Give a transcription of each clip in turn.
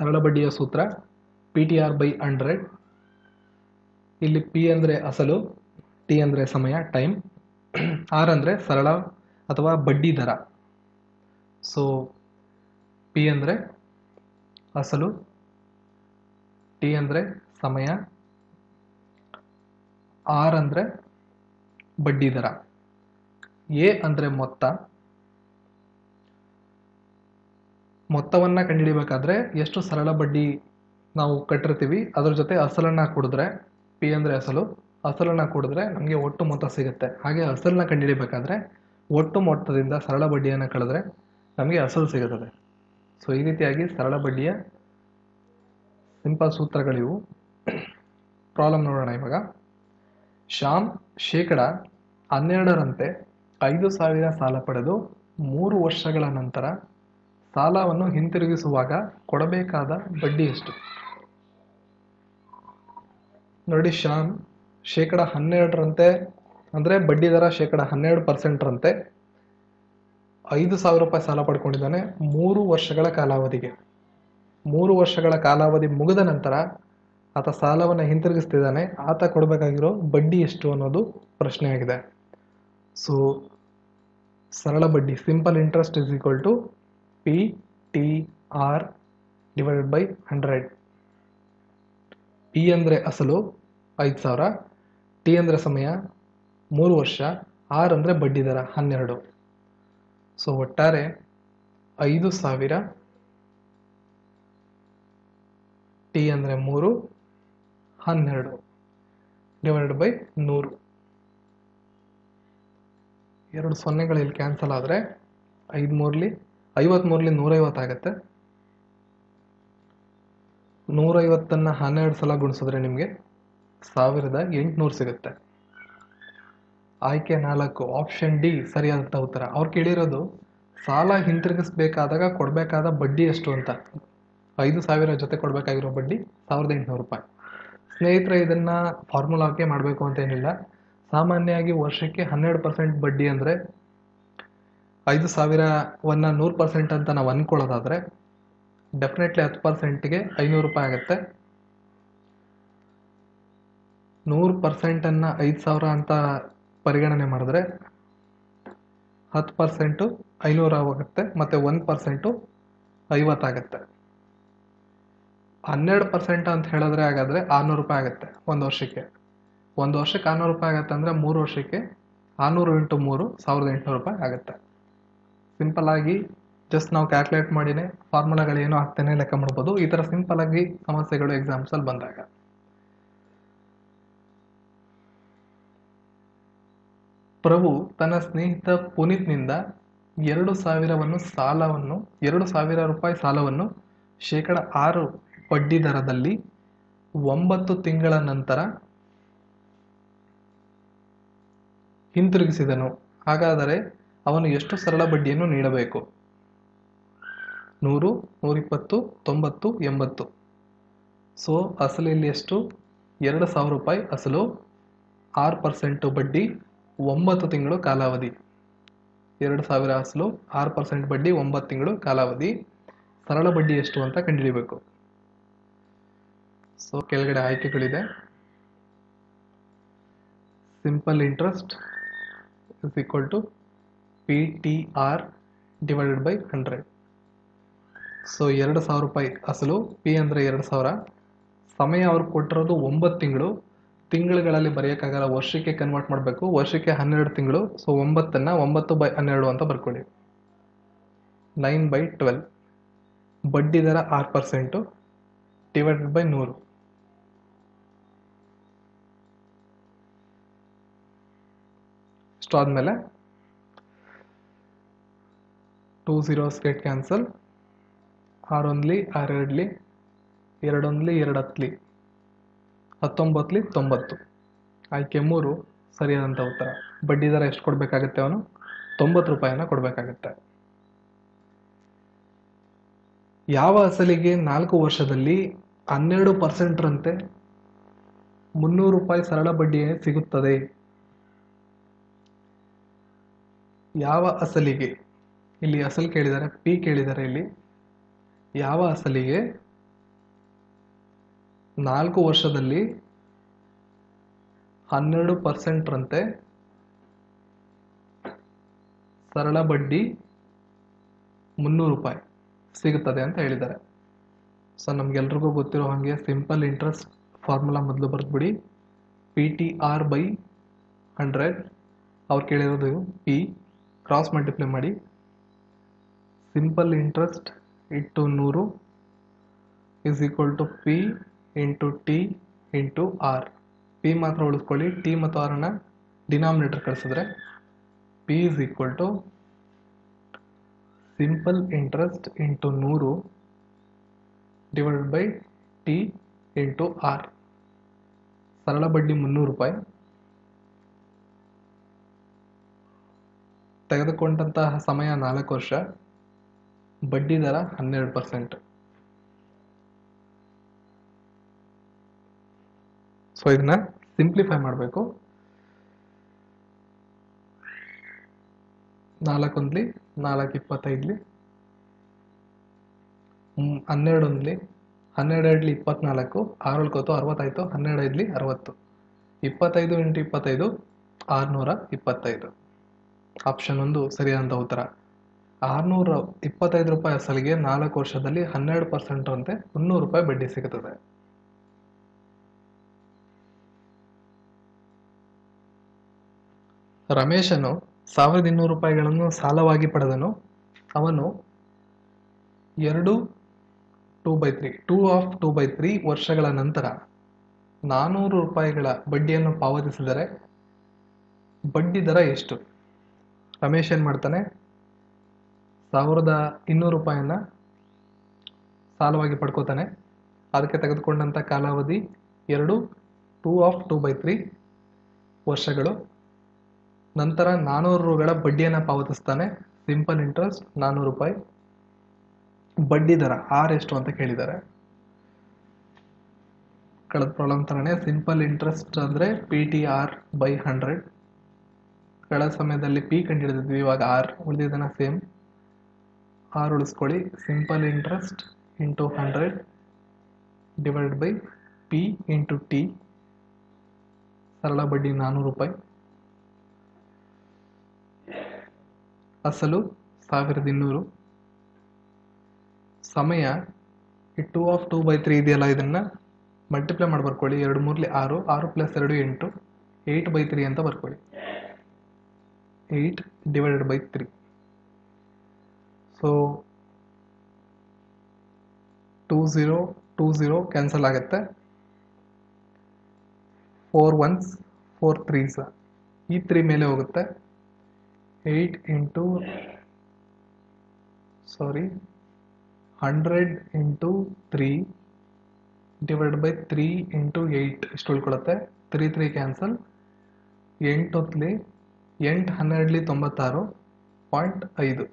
ಸರಳ ಬಡ್ಡಿಯ ಸೂತ್ರ P T R by hundred ಇಲ್ಲಿ ಪಿ ಅಂದರೆ ಅಸಲು ಟಿ ಅಂದರೆ ಸಮಯ ಟೈಮ್ ಆರ್ ಅಂದರೆ ಸರಳ ಅಥವಾ ಬಡ್ಡಿ ದರ ಸೊ ಪಿ ಅಂದರೆ ಅಸಲು ಟಿ ಅಂದರೆ ಸಮಯ ಆರ್ ಅಂದರೆ ಬಡ್ಡಿ ದರ ಎ ಅಂದರೆ ಮೊತ್ತ ಮೊತ್ತವನ್ನು ಕಂಡುಹಿಡಿಬೇಕಾದ್ರೆ ಎಷ್ಟು ಸರಳ ಬಡ್ಡಿ ನಾವು ಕಟ್ಟಿರ್ತೀವಿ ಅದ್ರ ಜೊತೆ ಅಸಲನ್ನ ಕೂಡಿದ್ರೆ ಪಿ ಅಂದರೆ ಅಸಲು ಅಸಲನ್ನ ಕೂಡಿದ್ರೆ ನಮಗೆ ಒಟ್ಟು ಮೊತ್ತ ಸಿಗುತ್ತೆ ಹಾಗೆ ಅಸಲನ್ನ ಕಂಡುಹಿಡಿಬೇಕಾದ್ರೆ ಒಟ್ಟು ಮೊತ್ತದಿಂದ ಸರಳ ಬಡ್ಡಿಯನ್ನು ಕಳೆದ್ರೆ ನಮಗೆ ಅಸಲು ಸಿಗುತ್ತದೆ ಸೊ ಈ ರೀತಿಯಾಗಿ ಸರಳ ಬಡ್ಡಿಯ ಸಿಂಪಲ್ ಸೂತ್ರಗಳಿವು ಪ್ರಾಬ್ಲಮ್ ನೋಡೋಣ ಇವಾಗ ಶ್ಯಾಮ್ ಶೇಕಡ ಹನ್ನೆರಡರಂತೆ ಐದು ಸಾವಿರ ಸಾಲ ಪಡೆದು ಮೂರು ವರ್ಷಗಳ ನಂತರ ಸಾಲವನ್ನು ಹಿಂತಿರುಗಿಸುವಾಗ ಕೊಡಬೇಕಾದ ಬಡ್ಡಿ ಎಷ್ಟು ನೋಡಿ ಶ್ಯಾಮ್ ಶೇಕಡ ಹನ್ನೆರಡರಂತೆ ಅಂದರೆ ಬಡ್ಡಿ ದರ ಶೇಕಡ ಹನ್ನೆರಡು ಪರ್ಸೆಂಟ್ರಂತೆ ಐದು ಸಾವಿರ ರೂಪಾಯಿ ಸಾಲ ಪಡ್ಕೊಂಡಿದ್ದಾನೆ ಮೂರು ವರ್ಷಗಳ ಕಾಲಾವಧಿಗೆ ಮೂರು ವರ್ಷಗಳ ಕಾಲಾವಧಿ ಮುಗಿದ ನಂತರ ಆತ ಸಾಲವನ್ನು ಹಿಂತಿರುಗಿಸ್ತಿದ್ದಾನೆ ಆತ ಕೊಡಬೇಕಾಗಿರೋ ಬಡ್ಡಿ ಎಷ್ಟು ಅನ್ನೋದು ಪ್ರಶ್ನೆ ಆಗಿದೆ ಸೊ ಸರಳ ಬಡ್ಡಿ simple interest is equal to P T R divided by hundred P ಅಂದರೆ ಅಸಲು ಐದು ಸಾವಿರ ಟಿ ಅಂದರೆ ಸಮಯ ಮೂರು ವರ್ಷ ಆರ್ ಅಂದರೆ ಬಡ್ಡಿ ದರ ಹನ್ನೆರಡು ಸೊ ಒಟ್ಟಾರೆ ಐದು ಸಾವಿರ ಟಿ ಅಂದರೆ ಮೂರು ಹನ್ನೆರಡು ಡಿವೈಡೆಡ್ ಬೈ ನೂರು ಎರಡು ಸೊನ್ನೆಗಳಲ್ಲಿ ಕ್ಯಾನ್ಸಲ್ ಆದರೆ ಐದು ಮೂರಲಿ ಐವತ್ಮೂರಲಿ ನೂರೈವತ್ತಾಗತ್ತೆ ನೂರೈವತ್ತನ್ನು ಹನ್ನೆರಡು ಸಲ ಗುಣಿಸಿದ್ರೆ ನಿಮಗೆ ಸಾವಿರದ ಎಂಟುನೂರು ಸಿಗುತ್ತೆ ಆಯ್ಕೆ ನಾಲ್ಕು ಆಪ್ಷನ್ ಡಿ ಸರಿಯಾದಂಥ ಉತ್ತರ ಅವ್ರು ಕೇಳಿರೋದು ಸಾಲ ಹಿಂತಿರುಗಿಸ್ಬೇಕಾದಾಗ ಕೊಡಬೇಕಾದ ಬಡ್ಡಿ ಎಷ್ಟು ಅಂತ ಐದು ಸಾವಿರ ಜೊತೆ ಕೊಡಬೇಕಾಗಿರೋ ಬಡ್ಡಿ ಸಾವಿರದ ಎಂಟುನೂರು ರೂಪಾಯಿ ಸ್ನೇಹಿತರೆ ಇದನ್ನು ಫಾರ್ಮುಲಾಕ್ಕೆ ಮಾಡಬೇಕು ಅಂತ ಏನಿಲ್ಲ ಸಾಮಾನ್ಯವಾಗಿ ವರ್ಷಕ್ಕೆ ಹನ್ನೆರಡು ಪರ್ಸೆಂಟ್ ಬಡ್ಡಿ ಅಂದರೆ ಐದು ಸಾವಿರವನ್ನು ನೂರು ಪರ್ಸೆಂಟ್ ಅಂತ ನಾವು ಅಂದ್ಕೊಳ್ಳೋದಾದರೆ ಡೆಫಿನೆಟ್ಲಿ ಹತ್ತು ಪರ್ಸೆಂಟ್ಗೆ ಐನೂರು ರೂಪಾಯಿ ಆಗುತ್ತೆ ನೂರು ಪರ್ಸೆಂಟನ್ನು ಐದು ಸಾವಿರ ಅಂತ ಪರಿಗಣನೆ ಮಾಡಿದ್ರೆ ಹತ್ತು ಪರ್ಸೆಂಟು ಐನೂರು ಆಗುತ್ತೆ ಮತ್ತು ಒಂದು ಪರ್ಸೆಂಟು ಐವತ್ತಾಗತ್ತೆ ಹನ್ನೆರಡು ಪರ್ಸೆಂಟ್ ಅಂತ ಹೇಳಿದ್ರೆ ಹಾಗಾದರೆ ಆರುನೂರು ರೂಪಾಯಿ ಆಗುತ್ತೆ ಒಂದು ವರ್ಷಕ್ಕೆ ಒಂದು ವರ್ಷಕ್ಕೆ ಆರುನೂರು ರೂಪಾಯಿ ಆಗುತ್ತೆ ಅಂದರೆ ಮೂರು ವರ್ಷಕ್ಕೆ ಆರುನೂರು ಇಂಟು ಮೂರು ಸಾವಿರದ ಎಂಟುನೂರು ರೂಪಾಯಿ ಆಗುತ್ತೆ ಸಿಂಪಲ್ ಆಗಿ ಜಸ್ಟ್ ನಾವು ಕ್ಯಾಲ್ಕುಲೇಟ್ ಮಾಡಿನೇ ಫಾರ್ಮುಲಾಗಳೇನು ಆಗ್ತಾನೆ ಲೆಕ್ಕ ಮಾಡ್ಬೋದು ಈ ಥರ ಸಿಂಪಲ್ ಆಗಿ ಸಮಸ್ಯೆಗಳು ಎಕ್ಸಾಮ್ಸಲ್ಲಿ ಬಂದಾಗ ಪ್ರಭು ತನ್ನ ಸ್ನೇಹಿತ ಪುನೀತ್ನಿಂದ ಎರಡು ಸಾವಿರವನ್ನು ಸಾಲವನ್ನು ಎರಡು ಸಾವಿರ ರೂಪಾಯಿ ಸಾಲವನ್ನು ಶೇಕಡ ಆರು ಬಡ್ಡಿ ದರದಲ್ಲಿ ಒಂಬತ್ತು ತಿಂಗಳ ನಂತರ ಹಿಂತಿರುಗಿಸಿದನು ಹಾಗಾದರೆ ಅವನು ಎಷ್ಟು ಸರಳ ಬಡ್ಡಿಯನ್ನು ನೀಡಬೇಕು ನೂರು ನೂರಿಪ್ಪತ್ತು ತೊಂಬತ್ತು ಎಂಬತ್ತು ಸೊ ಅಸಲಿಲ್ಲಿ ಎಷ್ಟು ಎರಡು ಸಾವಿರ ರೂಪಾಯಿ ಅಸಲು ಆರು ಪರ್ಸೆಂಟು ಬಡ್ಡಿ ಒಂಬತ್ತು ತಿಂಗಳು ಕಾಲಾವಧಿ ಎರಡು ಸಾವಿರ ಅಸಲು ಆರು ಪರ್ಸೆಂಟ್ ಬಡ್ಡಿ ಒಂಬತ್ತು ತಿಂಗಳು ಕಾಲಾವಧಿ ಸರಳ ಬಡ್ಡಿ ಎಷ್ಟು ಅಂತ ಕಂಡುಹಿಡಿಬೇಕು ಸೊ ಕೆಳಗಡೆ ಆಯ್ಕೆಗಳಿದೆ simple interest is equal to P T R divided by hundred so ಎರಡು ಸಾವಿರ ರೂಪಾಯಿ ಅಸಲು ಪಿ ಅಂದರೆ ಎರಡು ಸಾವಿರ ಸಮಯ ಅವ್ರು ಕೊಟ್ಟಿರೋದು ಒಂಬತ್ತು ತಿಂಗಳು ತಿಂಗಳುಗಳಲ್ಲಿ ಬರೆಯೋಕ್ಕಾಗಲ್ಲ ವರ್ಷಕ್ಕೆ ಕನ್ವರ್ಟ್ ಮಾಡಬೇಕು ವರ್ಷಕ್ಕೆ ಹನ್ನೆರಡು ತಿಂಗಳು ಸೊ ಒಂಬತ್ತನ್ನು ಒಂಬತ್ತು ಬೈ ಹನ್ನೆರಡು ಅಂತ ಬರ್ಕೊಳ್ಳಿ ನೈನ್ ಬೈ ಟ್ವೆಲ್ ಬಡ್ಡಿ ದರ ಆರು ಪರ್ಸೆಂಟು ಡಿವೈಡೆಡ್ ಬೈ ನೂರು ಇಷ್ಟು ಆದಮೇಲೆ ಟೂ ಝೀರೋಸ್ ಗೆಟ್ ಕ್ಯಾನ್ಸಲ್ ಆರೊಂದ್ಲಿ ಆರೆರಡ್ಲಿ ಎರಡೊಂದ್ಲಿ ಎರಡು ಹತ್ಲಿ ಹತ್ತೊಂಬತ್ತಲಿ ತೊಂಬತ್ತು ಆಯ್ಕೆ ಮೂರು ಸರಿಯಾದಂಥ ಉತ್ತರ ಬಡ್ಡಿ ದರ ಎಷ್ಟು ಕೊಡಬೇಕಾಗುತ್ತೆ ಅವನು ತೊಂಬತ್ತು ರೂಪಾಯಿನ ಕೊಡಬೇಕಾಗುತ್ತೆ ಯಾವ ಅಸಲಿಗೆ ನಾಲ್ಕು ವರ್ಷದಲ್ಲಿ ಹನ್ನೆರಡು ಪರ್ಸೆಂಟ್ರಂತೆ ಮುನ್ನೂರು ರೂಪಾಯಿ ಸರಳ ಬಡ್ಡಿ ಸಿಗುತ್ತದೆ ಯಾವ ಅಸಲಿಗೆ ಇಲ್ಲಿ ಅಸಲು ಕೇಳಿದ್ದಾರೆ ಪಿ ಕೇಳಿದ್ದಾರೆ ಇಲ್ಲಿ ಯಾವ ಅಸಲಿಗೆ ನಾಲ್ಕು ವರ್ಷದಲ್ಲಿ ಹನ್ನೆರಡು ಪರ್ಸೆಂಟ್ರಂತೆ ಸರಳ ಬಡ್ಡಿ ಮುನ್ನೂರು ರೂಪಾಯಿ ಸಿಗುತ್ತದೆ ಅಂತ ಹೇಳಿದ್ದಾರೆ ಸೊ ನಮ್ಗೆಲ್ರಿಗೂ ಗೊತ್ತಿರೋ ಹಾಗೆ ಸಿಂಪಲ್ ಇಂಟ್ರೆಸ್ಟ್ ಫಾರ್ಮುಲಾ ಮೊದಲು ಬರೆದ್ಬಿಡಿ P T R by hundred ಅವ್ರು ಕೇಳಿರೋದು ಪಿ ಕ್ರಾಸ್ ಮಲ್ಟಿಪ್ಲೈ ಮಾಡಿ ಸಿಂಪಲ್ ಇಂಟ್ರೆಸ್ಟ್ ಇಟ್ಟು ನೂರು is equal to P into T into R P ಮಾತ್ರ ಉಳಿಸ್ಕೊಳ್ಳಿ ಟಿ ಮತ್ತು ಆರನ್ನ ಡಿನಾಮಿನೇಟರ್ ಕಳಿಸಿದ್ರೆ P is equal to simple interest into ನೂರು divided by T into R ಸರಳ ಬಡ್ಡಿ ಮುನ್ನೂರು ರೂಪಾಯಿ ತೆಗೆದುಕೊಂಡಂತಹ ಸಮಯ ನಾಲ್ಕು ವರ್ಷ ಬಡ್ಡಿ ದರ ಹನ್ನೆರಡು ಪರ್ಸೆಂಟ್ ಸೊ ಇದನ್ನ ಸಿಂಪ್ಲಿಫೈ ಮಾಡಬೇಕು ನಾಲ್ಕೊಂದ್ಲಿ ನಾಲ್ಕು ಇಪ್ಪತ್ತೈದ್ಲಿ ಹ್ಮ್, ಹನ್ನೆರಡು ಒಂದ್ಲಿ ಹನ್ನೆರಡು ಎರಡ್ಲಿ ಇಪ್ಪತ್ನಾಲ್ಕು ಆರು ಉಳ್ಕೋತು ಅರವತ್ತಾಯ್ತು ಹನ್ನೆರಡು ಐದ್ಲಿ ಅರವತ್ತು ಇಪ್ಪತ್ತೈದು ಇಂಟು ಇಪ್ಪತ್ತೈದು ಆರುನೂರ ಇಪ್ಪತ್ತೈದು ಆಪ್ಷನ್ ಒಂದು ಸರಿಯಾದ ಉತ್ತರ ಆರುನೂರ ಇಪ್ಪತ್ತೈದು ರೂಪಾಯಿ ಅಸಲಿಗೆ ನಾಲ್ಕು ವರ್ಷದಲ್ಲಿ ಹನ್ನೆರಡು ಪರ್ಸೆಂಟ್ ಅಂತೆ ಮುನ್ನೂರು ರೂಪಾಯಿ ಬಡ್ಡಿ ಸಿಗುತ್ತದೆ ರಮೇಶನು ಸಾವಿರದ ಇನ್ನೂರು ರೂಪಾಯಿಗಳನ್ನು ಸಾಲವಾಗಿ ಪಡೆದನು ಅವನು ಎರಡು two by three two of two by three ವರ್ಷಗಳ ನಂತರ ನಾನ್ನೂರು ರೂಪಾಯಿಗಳ ಬಡ್ಡಿಯನ್ನು ಪಾವತಿಸಿದರೆ ಬಡ್ಡಿ ದರ ಎಷ್ಟು ರಮೇಶ್ ಏನು ಮಾಡ್ತಾನೆ ಸಾವಿರದ ಇನ್ನೂರು ರೂಪಾಯಿನ ಸಾಲವಾಗಿ ಪಡ್ಕೋತಾನೆ ಅದಕ್ಕೆ ತೆಗೆದುಕೊಂಡಂಥ ಕಾಲಾವಧಿ ಎರಡು two of two by three ವರ್ಷಗಳು ನಂತರ ನಾನ್ನೂರು ರೂಗಳ ಬಡ್ಡಿಯನ್ನು ಪಾವತಿಸ್ತಾನೆ ಸಿಂಪಲ್ ಇಂಟ್ರೆಸ್ಟ್ ನಾನ್ನೂರು ರೂಪಾಯಿ ಬಡ್ಡಿ ದರ ಆರ್ ಎಷ್ಟು ಅಂತ ಕೇಳಿದ್ದಾರೆ ಕಳೆದ ಪ್ರಾಬ್ಲಮ್ ಥರನೇ ಸಿಂಪಲ್ ಇಂಟ್ರೆಸ್ಟ್ ಅಂದರೆ P T R by hundred ಕಳೆದ ಸಮಯದಲ್ಲಿ ಪಿ ಕಂಡುಹಿಡಿದಿದ್ವಿ ಇವಾಗ ಆರ್ ಉಳಿದಿದ್ದನ್ನ ಸೇಮ್ ಆರ್ ಉಳಿಸ್ಕೊಳ್ಳಿ simple interest into hundred divide by P into T ಸರಳ ಬಡ್ಡಿ ನಾನ್ನೂರು ರೂಪಾಯಿ ಅಸಲು ಸಾವಿರದ ಇನ್ನೂರು ಸಮಯ ಈ two of two by three ಇದೆಯಲ್ಲ ಇದನ್ನ ಮಲ್ಟಿಪ್ಲೈ ಮಾಡಿ ಬರ್ಕೊಳ್ಳಿ ಎರಡು ಮೂರ್ಲಿ ಆರು ಆರು ಪ್ಲಸ್ ಎರಡು ಎಂಟು ಏಯ್ಟ್ ಬೈ ತ್ರೀ ಅಂತ ಬರ್ಕೊಳ್ಳಿ eight divided by three so two zero two zero cancel ಆಗುತ್ತೆ ಫೋರ್ ಒನ್ಸ್ ಫೋರ್ ತ್ರೀಸ್ ಈ ತ್ರೀ ಮೇಲೆ ಹೋಗುತ್ತೆ eight into sorry hundred into three divide by three into eight ಇಷ್ಟು ಉಳ್ಕೊಳುತ್ತೆ ತ್ರೀ ತ್ರೀ ಕ್ಯಾನ್ಸಲ್ ಎಂಟು ಹೊತ್ಲಿ ಎಂಟು ಹನ್ನೆರಡ್ಲಿ ತೊಂಬತ್ತಾರು ಪಾಯಿಂಟ್ ಐದು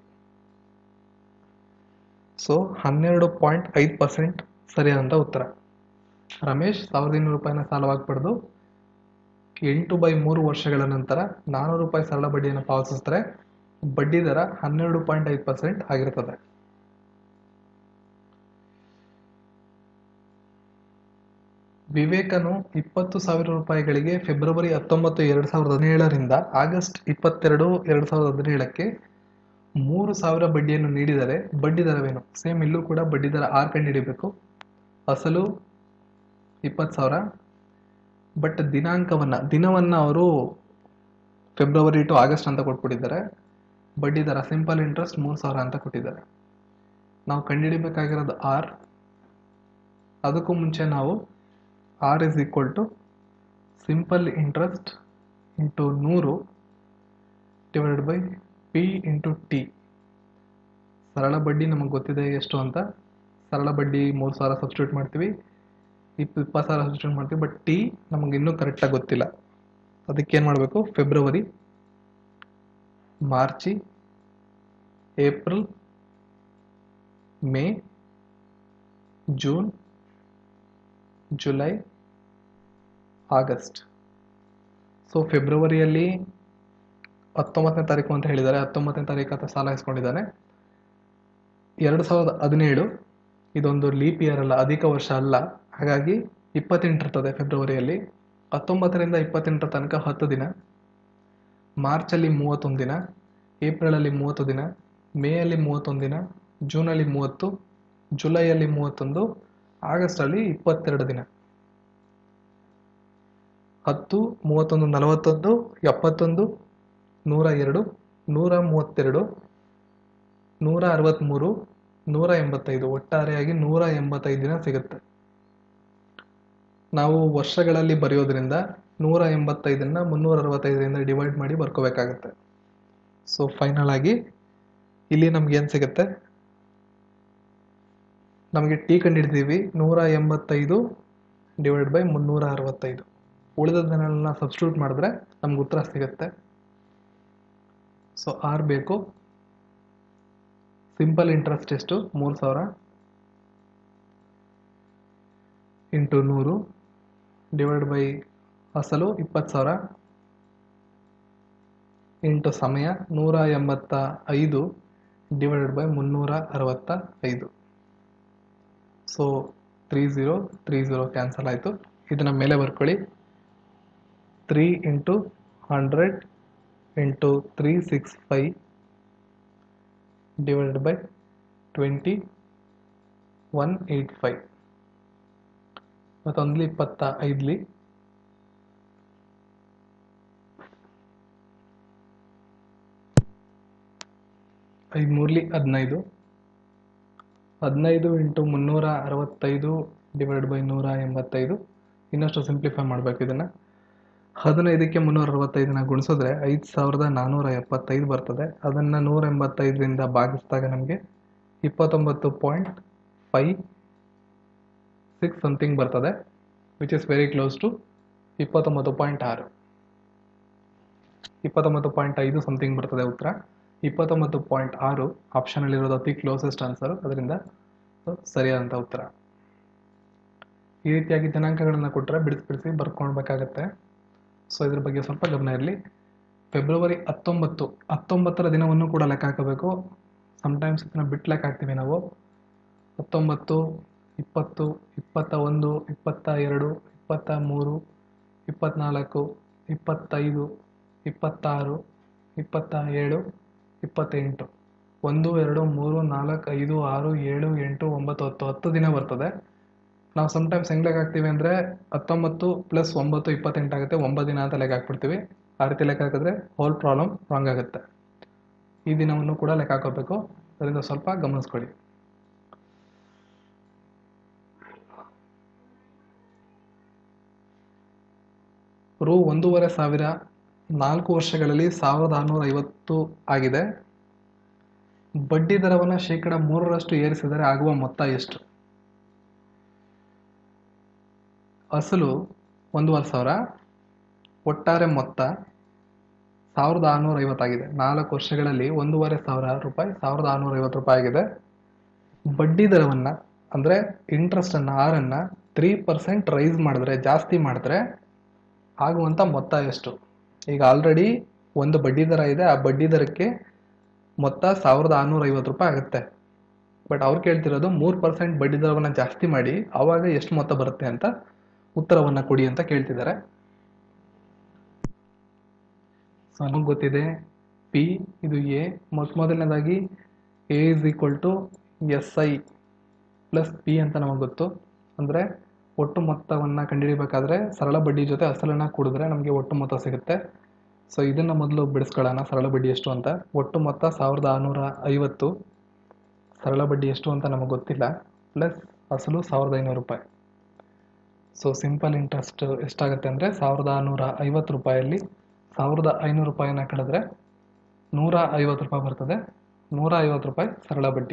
ಸೊ ಹನ್ನೆರಡು ಪಾಯಿಂಟ್ ಐದು ಪರ್ಸೆಂಟ್ ಸರಿಯಾದಂಥ ಉತ್ತರ ರಮೇಶ್ ಸಾವಿರದ ಇನ್ನೂರು ರೂಪಾಯಿನ ಸಾಲವಾಗಿ ಪಡೆದು ಎಂಟು ಬೈ ಮೂರು ವರ್ಷಗಳ ನಂತರ ನಾನ್ನೂರು ರೂಪಾಯಿ ಸರಳ ಬಡ್ಡಿಯನ್ನು ಪಾವತಿಸಿದ್ರೆ ಬಡ್ಡಿ ದರ ಹನ್ನೆರಡು ಪಾಯಿಂಟ್ ಐದು ಪರ್ಸೆಂಟ್ ಆಗಿರ್ತದೆ ವಿವೇಕನು ಇಪ್ಪತ್ತು ಸಾವಿರ ರೂಪಾಯಿಗಳಿಗೆ ಫೆಬ್ರವರಿ ಹತ್ತೊಂಬತ್ತು ಎರಡು ಸಾವಿರದ ಹದಿನೇಳರಿಂದ ಆಗಸ್ಟ್ ಇಪ್ಪತ್ತೆರಡು ಎರಡು ಸಾವಿರದ ಹದಿನೇಳಕ್ಕೆ ಮೂರು ಸಾವಿರ ಬಡ್ಡಿಯನ್ನು ನೀಡಿದರೆ ಬಡ್ಡಿ ದರವೇನು ಸೇಮ್ ಇಲ್ಲೂ ಕೂಡ ಬಡ್ಡಿ ದರ ಆರ್ ಕಂಡುಹಿಡಿಬೇಕು ಅಸಲು ಇಪ್ಪತ್ತು ಸಾವಿರ ಬಟ್ ದಿನಾಂಕವನ್ನ ದಿನವನ್ನ ಅವರು ಫೆಬ್ರವರಿ ಟು ಆಗಸ್ಟ್ ಅಂತ ಕೊಟ್ಬಿಟ್ಟಿದ್ದಾರೆ ಬಡ್ಡಿ ದರ ಸಿಂಪಲ್ ಇಂಟ್ರೆಸ್ಟ್ ಮೂರು ಸಾವಿರ ಅಂತ ಕೊಟ್ಟಿದ್ದಾರೆ ನಾವು ಕಂಡುಹಿಡಿಬೇಕಾಗಿರೋದು ಆರ್ ಅದಕ್ಕೂ ಮುಂಚೆ ನಾವು R is equal to simple interest into ನೂರು divided by P into T ಸರಳ ಬಡ್ಡಿ ನಮಗೆ ಗೊತ್ತಿದೆ ಎಷ್ಟು ಅಂತ ಸರಳ ಬಡ್ಡಿ ಮೂರು ಸಾವಿರ ಸಬ್ಸ್ಟಿಟ್ಯೂಟ್ ಮಾಡ್ತೀವಿ ಇಪ್ಪ ಇಪ್ಪತ್ತು ಸಾವಿರ ಸಬ್ಸ್ಟಿಟ್ಯೂಟ್ ಮಾಡ್ತೀವಿ ಬಟ್ ಟಿ ನಮಗೆ ಇನ್ನೂ ಕರೆಕ್ಟಾಗಿ ಗೊತ್ತಿಲ್ಲ ಅದಕ್ಕೆ ಏನು ಮಾಡಬೇಕು February March April May June July August so ಫೆಬ್ರವರಿಯಲ್ಲಿ ಹತ್ತೊಂಬತ್ತನೇ ತಾರೀಕು ಅಂತ ಹೇಳಿದ್ದಾರೆ ಹತ್ತೊಂಬತ್ತನೇ ತಾರೀಕು ಅಂತ ಸಾಲ ಇಸ್ಕೊಂಡಿದ್ದಾನೆ ಎರಡು ಸಾವಿರದ ಹದಿನೇಳು ಇದೊಂದು ಲೀಪ್ ಇಯರ್ ಅಲ್ಲ ಅಧಿಕ ವರ್ಷ ಅಲ್ಲ ಹಾಗಾಗಿ ಇಪ್ಪತ್ತೆಂಟು ಇರ್ತದೆ ಫೆಬ್ರವರಿಯಲ್ಲಿ ಹತ್ತೊಂಬತ್ತರಿಂದ ಇಪ್ಪತ್ತೆಂಟರ ತನಕ ಹತ್ತು ದಿನ ಮಾರ್ಚಲ್ಲಿ ಮೂವತ್ತೊಂದು ದಿನ ಏಪ್ರಿಲಲ್ಲಿ ಮೂವತ್ತು ದಿನ ಮೇಯಲ್ಲಿ ಮೂವತ್ತೊಂದು ದಿನ ಜೂನಲ್ಲಿ ಮೂವತ್ತು ಜುಲೈಯಲ್ಲಿ ಮೂವತ್ತೊಂದು ಆಗಸ್ಟಲ್ಲಿ ಇಪ್ಪತ್ತೆರಡು ದಿನ ಹತ್ತು ಮೂವತ್ತೊಂದು ನಲವತ್ತೊಂದು ಎಪ್ಪತ್ತೊಂದು ನೂರ ಎರಡು ನೂರ ಮೂವತ್ತೆರಡು ನೂರ ಅರವತ್ತ್ಮೂರು ನೂರ ಎಂಬತ್ತೈದು ಒಟ್ಟಾರೆಯಾಗಿ ನೂರ ಎಂಬತ್ತೈದು ದಿನ ಸಿಗುತ್ತೆ ನಾವು ವರ್ಷಗಳಲ್ಲಿ ಬರೆಯೋದ್ರಿಂದ ನೂರ ಎಂಬತ್ತೈದನ್ನ ಮುನ್ನೂರ ಅರವತ್ತೈದರಿಂದ ಡಿವೈಡ್ ಮಾಡಿ ಬರ್ಕೋಬೇಕಾಗತ್ತೆ ಸೊ ಫೈನಲ್ ಆಗಿ ಇಲ್ಲಿ ನಮ್ಗೆ ಏನು ಸಿಗುತ್ತೆ ನಮಗೆ ಟಿ ಕಂಡಿಡ್ತೀವಿ ನೂರ ಎಂಬತ್ತೈದು ಡಿವೈಡ್ ಬೈ ಮುನ್ನೂರ ಅರವತ್ತೈದು ಉಳಿದದನ್ನೆಲ್ಲ ಸಬ್ಸ್ಟಿಟ್ಯೂಟ್ ಮಾಡಿದ್ರೆ ನಮ್ಗೆ ಉತ್ತರ ಸಿಗುತ್ತೆ ಸೊ ಆರ್ ಬೇಕು ಸಿಂಪಲ್ ಇಂಟ್ರೆಸ್ಟ್ ಎಷ್ಟು ಮೂರು ಸಾವಿರ ಇಂಟು ನೂರು ಡಿವೈಡ್ ಬೈ ಅಸಲು ಇಪ್ಪತ್ತು ಸಾವಿರ ಇಂಟು ಸಮಯ ನೂರ ಎಂಬತ್ತ ಐದು ಡಿವೈಡೆಡ್ ಬೈ ಮುನ್ನೂರ ಅರವತ್ತ ಐದು so three zero three zero cancel ಆಯಿತು ಇದನ್ನ ಮೇಲೆ ಬರ್ಕೊಳ್ಳಿ three into hundred into three six five divided by twenty one eight five ಮತ್ತೊಂದ್ಲಿ ಇಪ್ಪತ್ತ ಐದ್ಲಿ ಐದು ಮೂರ್ಲಿ ಹದಿನೈದು ಹದಿನೈದು ಇಂಟು ಮುನ್ನೂರ ಅರವತ್ತೈದು ಡಿವೈಡ್ ಬೈ ನೂರ ಎಂಬತ್ತೈದು ಇನ್ನಷ್ಟು ಸಿಂಪ್ಲಿಫೈ ಮಾಡಬೇಕು ಇದನ್ನು ಹದಿನೈದಕ್ಕೆ ಮುನ್ನೂರ ಅರವತ್ತೈದನ್ನ ಗುಣಿಸಿದ್ರೆ ಐದು ಸಾವಿರದ ನಾನ್ನೂರ ಎಪ್ಪತ್ತೈದು ಬರ್ತದೆ ಅದನ್ನು ನೂರ ಎಂಬತ್ತೈದರಿಂದ ಭಾಗಿಸಿದಾಗ ನಮಗೆ ಇಪ್ಪತ್ತೊಂಬತ್ತು ಪಾಯಿಂಟ್ ಫೈ ಸಿಕ್ಸ್ ಸಮಥಿಂಗ್ ಬರ್ತದೆ which is very close to ಇಪ್ಪತ್ತೊಂಬತ್ತು ಪಾಯಿಂಟ್ ಆರು ಇಪ್ಪತ್ತೊಂಬತ್ತು ಪಾಯಿಂಟ್ ಐದು ಸಮಥಿಂಗ್ ಬರ್ತದೆ ಉತ್ತರ ಇಪ್ಪತ್ತೊಂಬತ್ತು ಪಾಯಿಂಟ್ ಆರು ಆಪ್ಷನಲ್ಲಿರೋದು ಅತಿ ಕ್ಲೋಸೆಸ್ಟ್ ಆನ್ಸರ್ ಅದರಿಂದ ಸರಿಯಾದಂಥ ಉತ್ತರ ಈ ರೀತಿಯಾಗಿ ದಿನಾಂಕಗಳನ್ನು ಕೊಟ್ಟರೆ ಬಿಡಿಸಿ ಬಿಡಿಸಿ ಬರ್ಕೊಳ್ಬೇಕಾಗತ್ತೆ ಸೊ ಇದ್ರ ಬಗ್ಗೆ ಸ್ವಲ್ಪ ಗಮನ ಇರಲಿ ಫೆಬ್ರವರಿ ಹತ್ತೊಂಬತ್ತು ಹತ್ತೊಂಬತ್ತರ ದಿನವನ್ನು ಕೂಡ ಲೆಕ್ಕ ಹಾಕಬೇಕು ಸಮ್ಟೈಮ್ಸ್ ಇದನ್ನ ಬಿಟ್ಟು ಲೆಕ್ಕ ಹಾಕ್ತೀವಿ ನಾವು ಹತ್ತೊಂಬತ್ತು ಇಪ್ಪತ್ತು ಇಪ್ಪತ್ತ ಒಂದು ಇಪ್ಪತ್ತ ಎರಡು ಇಪ್ಪತ್ತ ಮೂರು ಇಪ್ಪತ್ತ್ನಾಲ್ಕು ಇಪ್ಪತ್ತೈದು ಇಪ್ಪತ್ತಾರು ಇಪ್ಪತ್ತ ಏಳು ಇಪ್ಪತ್ತೆಂಟು ಒಂದು ಎರಡು ಮೂರು ನಾಲ್ಕು ಐದು ಆರು ಏಳು ಎಂಟು ಒಂಬತ್ತು ಹತ್ತು ಹತ್ತು ದಿನ ಬರ್ತದೆ ನಾವು ಸಮ್ಟೈಮ್ಸ್ ಹೆಂಗೆ ಲೆಕ್ಕ ಹಾಕ್ತೀವಿ ಅಂದರೆ ಹತ್ತೊಂಬತ್ತು ಪ್ಲಸ್ ಒಂಬತ್ತು ಇಪ್ಪತ್ತೆಂಟು ಆಗುತ್ತೆ ಒಂಬತ್ತು ದಿನ ಅಂತ ಲೆಕ್ಕ ಹಾಕ್ಬಿಡ್ತೀವಿ ಆ ರೀತಿ ಲೆಕ್ಕ ಹಾಕಿದ್ರೆ ಹೋಲ್ ಪ್ರಾಬ್ಲಮ್ ರಾಂಗ್ ಆಗುತ್ತೆ ಈ ದಿನವನ್ನು ಕೂಡ ಲೆಕ್ಕ ಹಾಕೋಬೇಕು ಅದರಿಂದ ಸ್ವಲ್ಪ ಗಮನಿಸ್ಕೊಳ್ಳಿ ರು ಒಂದೂವರೆ ಸಾವಿರ ನಾಲ್ಕು ವರ್ಷಗಳಲ್ಲಿ ಸಾವಿರದ ಆರುನೂರ ಐವತ್ತು ಆಗಿದೆ ಬಡ್ಡಿ ದರವನ್ನು ಶೇಕಡ ಮೂರರಷ್ಟು ಏರಿಸಿದರೆ ಆಗುವ ಮೊತ್ತ ಎಷ್ಟು ಅಸಲು ಒಂದೂವರೆ ಸಾವಿರ ಒಟ್ಟಾರೆ ಮೊತ್ತ ಸಾವಿರದ ಆರುನೂರ ಐವತ್ತಾಗಿದೆ ನಾಲ್ಕು ವರ್ಷಗಳಲ್ಲಿ ಒಂದೂವರೆ ಸಾವಿರ ರೂಪಾಯಿ ಸಾವಿರದ ಆರುನೂರ ಐವತ್ತು ರೂಪಾಯಿ ಆಗಿದೆ ಬಡ್ಡಿ ದರವನ್ನು ಅಂದರೆ ಇಂಟ್ರೆಸ್ಟನ್ನು ಆರನ್ನು ತ್ರೀ ಪರ್ಸೆಂಟ್ ರೈಸ್ ಮಾಡಿದ್ರೆ ಜಾಸ್ತಿ ಮಾಡಿದ್ರೆ ಆಗುವಂಥ ಮೊತ್ತ ಎಷ್ಟು ಈಗ ಆಲ್ರೆಡಿ ಒಂದು ಬಡ್ಡಿ ದರ ಇದೆ ಆ ಬಡ್ಡಿ ದರಕ್ಕೆ ಮೊತ್ತ ಸಾವಿರದ ಆರುನೂರ ಐವತ್ತು ರೂಪಾಯಿ ಆಗುತ್ತೆ ಬಟ್ ಅವ್ರು ಕೇಳ್ತಿರೋದು ಮೂರು ಪರ್ಸೆಂಟ್ ಬಡ್ಡಿ ದರವನ್ನು ಜಾಸ್ತಿ ಮಾಡಿ ಆವಾಗ ಎಷ್ಟು ಮೊತ್ತ ಬರುತ್ತೆ ಅಂತ ಉತ್ತರವನ್ನು ಕೊಡಿ ಅಂತ ಕೇಳ್ತಿದ್ದಾರೆ ಸೊ ನಮಗೆ ಗೊತ್ತಿದೆ ಪಿ ಇದು ಎ ಮೊತ್ತ ಮೊದಲನೇದಾಗಿ A is equal to S I plus P ಅಂತ ನಮಗೆ ಗೊತ್ತು ಅಂದರೆ ಒಟ್ಟು ಮೊತ್ತವನ್ನು ಕಂಡುಹಿಡಿಬೇಕಾದ್ರೆ ಸರಳ ಬಡ್ಡಿ ಜೊತೆ ಅಸಲನ್ನು ಕೂಡಿದ್ರೆ ನಮಗೆ ಒಟ್ಟು ಮೊತ್ತ ಸಿಗುತ್ತೆ ಸೊ ಇದನ್ನು ಮೊದಲು ಬಿಡಿಸ್ಕೊಳ್ಳೋಣ ಸರಳ ಬಡ್ಡಿ ಎಷ್ಟು ಅಂತ ಒಟ್ಟು ಮೊತ್ತ ಸಾವಿರದ ಆರುನೂರ ಐವತ್ತು ಸರಳ ಬಡ್ಡಿ ಎಷ್ಟು ಅಂತ ನಮಗೆ ಗೊತ್ತಿಲ್ಲ ಪ್ಲಸ್ ಅಸಲು ಸಾವಿರದ ಐನೂರು ರೂಪಾಯಿ ಸೊ ಸಿಂಪಲ್ ಇಂಟ್ರೆಸ್ಟ್ ಎಷ್ಟಾಗುತ್ತೆ ಅಂದರೆ ಸಾವಿರದ ಆರುನೂರ ಐವತ್ತು ರೂಪಾಯಲ್ಲಿ ಸಾವಿರದ ಐನೂರು ರೂಪಾಯಿನ ಕಳೆದ್ರೆ ನೂರ ಐವತ್ತು ರೂಪಾಯಿ ಬರ್ತದೆ ನೂರ ಐವತ್ತು ರೂಪಾಯಿ ಸರಳ ಬಡ್ಡಿ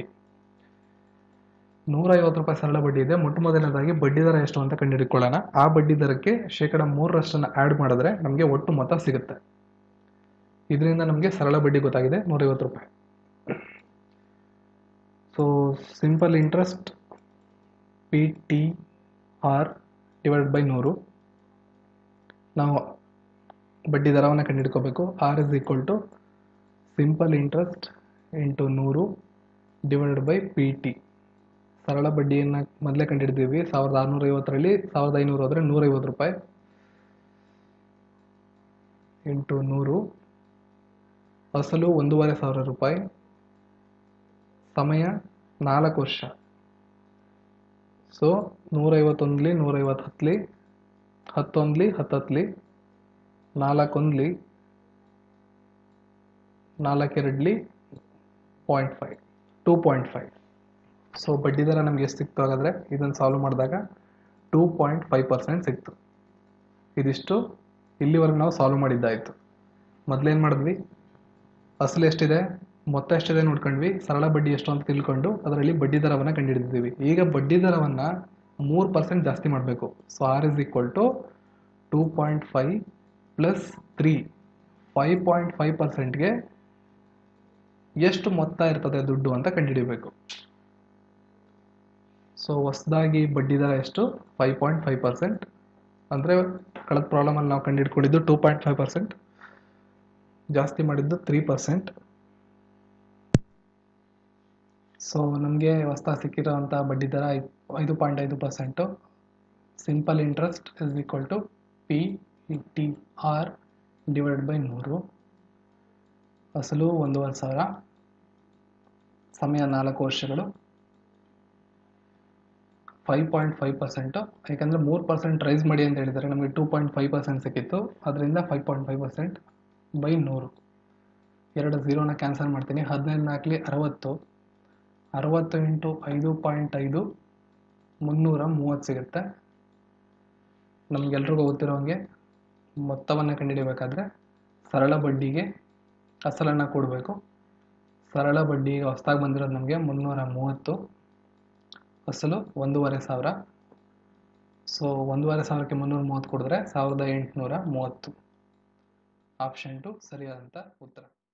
ನೂರ ಐವತ್ತು ರೂಪಾಯಿ ಸರಳ ಬಡ್ಡಿ ಇದೆ ಮೊಟ್ಟ ಮೊದಲನೇದಾಗಿ ಬಡ್ಡಿ ದರ ಎಷ್ಟು ಅಂತ ಕಂಡುಹಿಡ್ಕೊಳ್ಳೋಣ ಆ ಬಡ್ಡಿ ದರಕ್ಕೆ ಶೇಕಡ ಮೂರರಷ್ಟನ್ನು ಆ್ಯಡ್ ಮಾಡಿದ್ರೆ ನಮಗೆ ಒಟ್ಟು ಮೊತ್ತ ಸಿಗುತ್ತೆ ಇದರಿಂದ ನಮಗೆ ಸರಳ ಬಡ್ಡಿ ಗೊತ್ತಾಗಿದೆ ನೂರೈವತ್ತು ರೂಪಾಯಿ so simple interest P T R divide by ನೂರು ನಾವು ಬಡ್ಡಿ ದರವನ್ನು ಕಂಡುಹಿಡ್ಕೋಬೇಕು R is equal to simple interest into ನೂರು ಡಿವೈಡೆಡ್ ಬೈ ಪಿ ಟಿ ಸರಳ ಬಡ್ಡಿಯನ್ನು ಮೊದಲೇ ಕಂಡಿಡಿದ್ದೀವಿ ಸಾವಿರದ ಆರುನೂರ ಐವತ್ತರಲ್ಲಿ ಸಾವಿರದ ಐನೂರು ಹೋದರೆ ನೂರೈವತ್ತು ರೂಪಾಯಿ ಇಂಟು ನೂರು ಅಸಲು ಒಂದೂವರೆ ಸಾವಿರ ರೂಪಾಯಿ ಸಮಯ ನಾಲ್ಕು ವರ್ಷ ಸೊ ನೂರೈವತ್ತೊಂದ್ಲಿ ನೂರೈವತ್ತು ಹತ್ತಲಿ ಹತ್ತೊಂದ್ಲಿ ಹತ್ತತ್ಲಿ ನಾಲ್ಕೊಂದ್ಲಿ ನಾಲ್ಕೆರಡ್ಲಿ point five two point five so ಬಡ್ಡಿ ದರ ನಮ್ಗೆ ಎಷ್ಟು ಸಿಕ್ತು ಹಾಗಾದರೆ ಇದನ್ನು ಸಾಲ್ವ್ ಮಾಡಿದಾಗ ಟೂ ಪಾಯಿಂಟ್ ಫೈವ್ ಪರ್ಸೆಂಟ್ ಸಿಕ್ತು ಇದಿಷ್ಟು ಇಲ್ಲಿವರೆಗೆ ನಾವು ಸಾಲ್ವ್ ಮಾಡಿದ್ದಾಯಿತು ಮೊದಲೇನು ಮಾಡಿದ್ವಿ ಅಸಲು ಎಷ್ಟಿದೆ ಮೊತ್ತ ಎಷ್ಟಿದೆ ನೋಡ್ಕೊಂಡ್ವಿ ಸರಳ ಬಡ್ಡಿ ಎಷ್ಟು ಅಂತ ತಿಳ್ಕೊಂಡು ಅದರಲ್ಲಿ ಬಡ್ಡಿ ದರವನ್ನು ಕಂಡುಹಿಡಿದಿದ್ದೀವಿ ಈಗ ಬಡ್ಡಿ ದರವನ್ನು ಮೂರು ಪರ್ಸೆಂಟ್ ಜಾಸ್ತಿ ಮಾಡಬೇಕು so R is equal to two point five plus three five point five ಪರ್ಸೆಂಟ್ಗೆ ಎಷ್ಟು ಮೊತ್ತ ಇರ್ತದೆ ದುಡ್ಡು ಅಂತ ಕಂಡುಹಿಡಿಬೇಕು ಸೊ ಹೊಸದಾಗಿ ಬಡ್ಡಿ ದರ ಎಷ್ಟು ಫೈವ್ ಪಾಯಿಂಟ್ ಫೈವ್ ಪರ್ಸೆಂಟ್ ಅಂದರೆ ಕಳೆದ ಪ್ರಾಬ್ಲಮಲ್ಲಿ ನಾವು ಕಂಡುಹಿಡ್ಕೊಂಡಿದ್ದು ಟೂ ಪಾಯಿಂಟ್ ಫೈವ್ ಪರ್ಸೆಂಟ್ ಜಾಸ್ತಿ ಮಾಡಿದ್ದು ತ್ರೀ ಪರ್ಸೆಂಟ್ ಸೊ ನಮಗೆ ಹೊಸ್ದಾಗಿ ಸಿಕ್ಕಿರೋವಂಥ ಬಡ್ಡಿ ದರ ಐ- ಐದು ಪಾಯಿಂಟ್ ಐದು percent simple interest is equal to P T R divide by ನೂರು ಅಸಲು ಒಂದೂವರೆ ಸಾವಿರ ಸಮಯ ನಾಲ್ಕು ವರ್ಷಗಳು ಫೈವ್ ಪಾಯಿಂಟ್ ಫೈವ್ ಪರ್ಸೆಂಟು ಯಾಕಂದರೆ ಮೂರು ಪರ್ಸೆಂಟ್ ರೈಸ್ ಮಾಡಿ ಅಂತ ಹೇಳಿದ್ದಾರೆ ನಮಗೆ ಟೂ ಪಾಯಿಂಟ್ ಫೈವ್ ಪರ್ಸೆಂಟ್ ಸಿಕ್ಕಿತ್ತು ಅದರಿಂದ five point five percent by ನೂರು ಎರಡು ಝೀರೋನ ಕ್ಯಾನ್ಸಲ್ ಮಾಡ್ತೀನಿ ಹದಿನೈದು ನಾಲ್ಕಲಿ ಅರವತ್ತು ಅರವತ್ತು ಇಂಟು ಐದು ಪಾಯಿಂಟ್ ಐದು ಮುನ್ನೂರ ಮೂವತ್ತು ಸಿಗುತ್ತೆ ನಮಗೆಲ್ರಿಗೂ ಗೊತ್ತಿರೋ ಹಾಗೆ ಮೊತ್ತವನ್ನು ಕಂಡುಹಿಡಿಯಬೇಕಾದ್ರೆ ಸರಳ ಬಡ್ಡಿಗೆ ಅಸಲನ್ನು ಕೊಡಬೇಕು ಸರಳ ಬಡ್ಡಿಗೆ ಹೊಸ್ದಾಗಿ ಬಂದಿರೋದು ನಮಗೆ ಮುನ್ನೂರ ಮೂವತ್ತು ಅಸಲು ಒಂದೂವರೆ ಸಾವಿರ ಸೊ ಒಂದೂವರೆ ಸಾವಿರಕ್ಕೆ ಮುನ್ನೂರ ಮೂವತ್ತು ಕೊಡಿದ್ರೆ ಸಾವಿರದ ಎಂಟುನೂರ ಮೂವತ್ತು ಆಪ್ಷನ್ ಟು ಸರಿಯಾದಂಥ ಉತ್ತರ